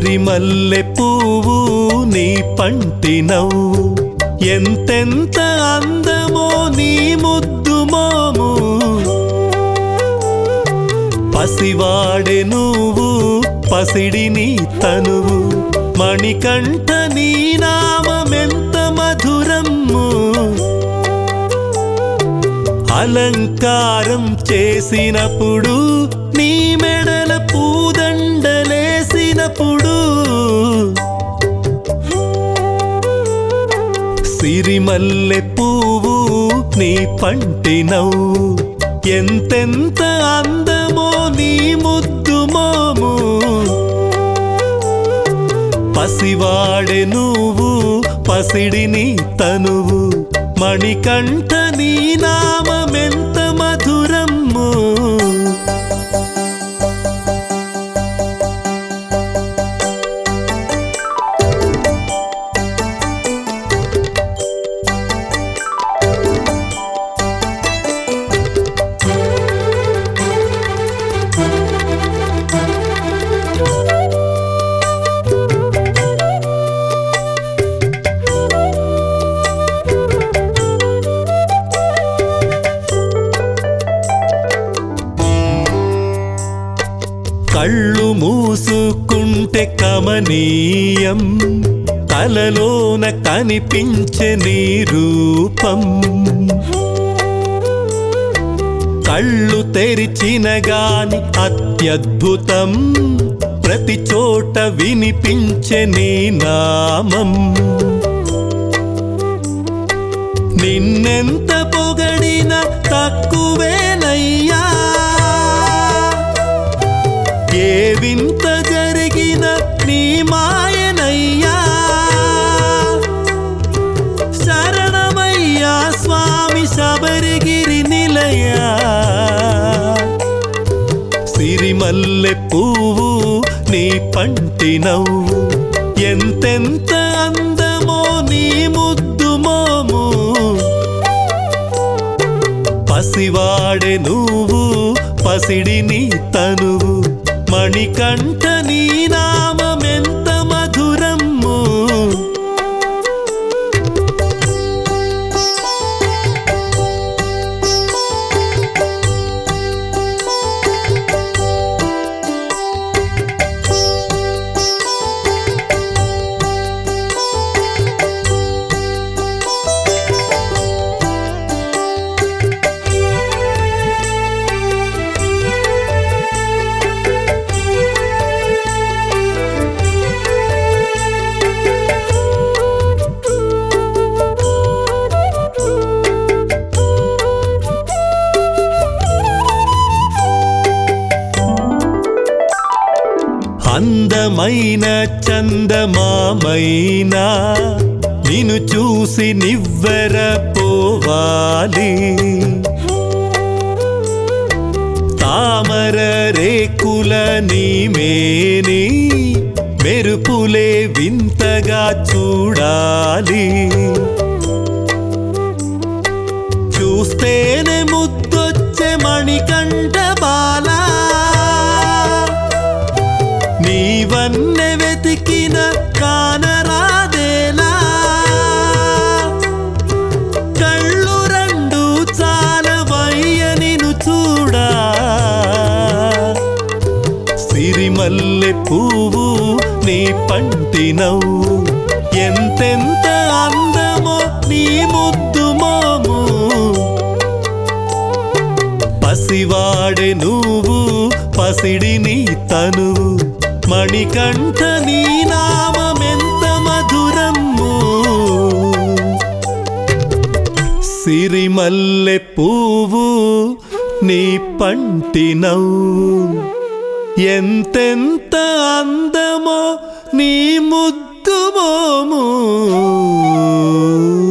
సిరిమల్లె పువ్వు నీ పంటి నవ్వు ఎంతెంత అందమో నీ ముద్దు మోము పసివాడే నువ్వు పసిడి నీ తనువు మణికంఠ నీ నామమెంత మధురమ్ము అలంకారం చేసినప్పుడు నీ మెడల పూదండలేసినప్పుడు సిరిమల్లె పువ్వు నీ పంటి నవ్వు ఎంతెంత అందమో నీ ముద్దు మోము పసివాడే నువ్వు పసిడిని తనువు మణికంఠ నీ నామమెంత మధురమ్ము కళ్ళు మూసుకుంటే కమనీయం కలలోన కనిపించే నీ రూపం కళ్ళు తెరిచిన గాని అత్యద్భుతం ప్రతి చోట వినిపించే నీ నామం నిన్నెంత పొగడిన తక్కువేనయ్యా ఏ వింత జరిగిన నీ మాయనయ్యా శరణమయ్యా స్వామి శబరిగిరి నిలయా సిరిమల్లె పువ్వు నీ పంటి నవ్వు ఎంతెంత అందమో నీ ముద్దు మోము పసివాడే నువ్వు పసిడిని తనువు మణికంఠ నీ నామమెంత మధురమ్ము అందమైన చందమామైనా నిన్ను చూసి నివ్వెరపోవాలి తామర రేకుల నీమేని మెరుపులే వింతగా చూడాలి చూస్తేనే ముద్దొచ్చే మణికంఠ బాలా నీవన్నె వెతికిన కానరాదేలా కళ్ళు రెండు చాలవయ్య నిన్ను చూడా సిరిమల్లె పువ్వు నీ పంటి నవ్వు ఎంతెంత అందమో నీ ముద్దు మోము పసివాడే నువ్వు పసిడిని తనువు మణికంఠ నీ నామమెంత మధురమ్ము సిరిమల్లె పువ్వు నీ పంటి నవ్వు ఎంతెంత అందమో నీ ముద్దు మోము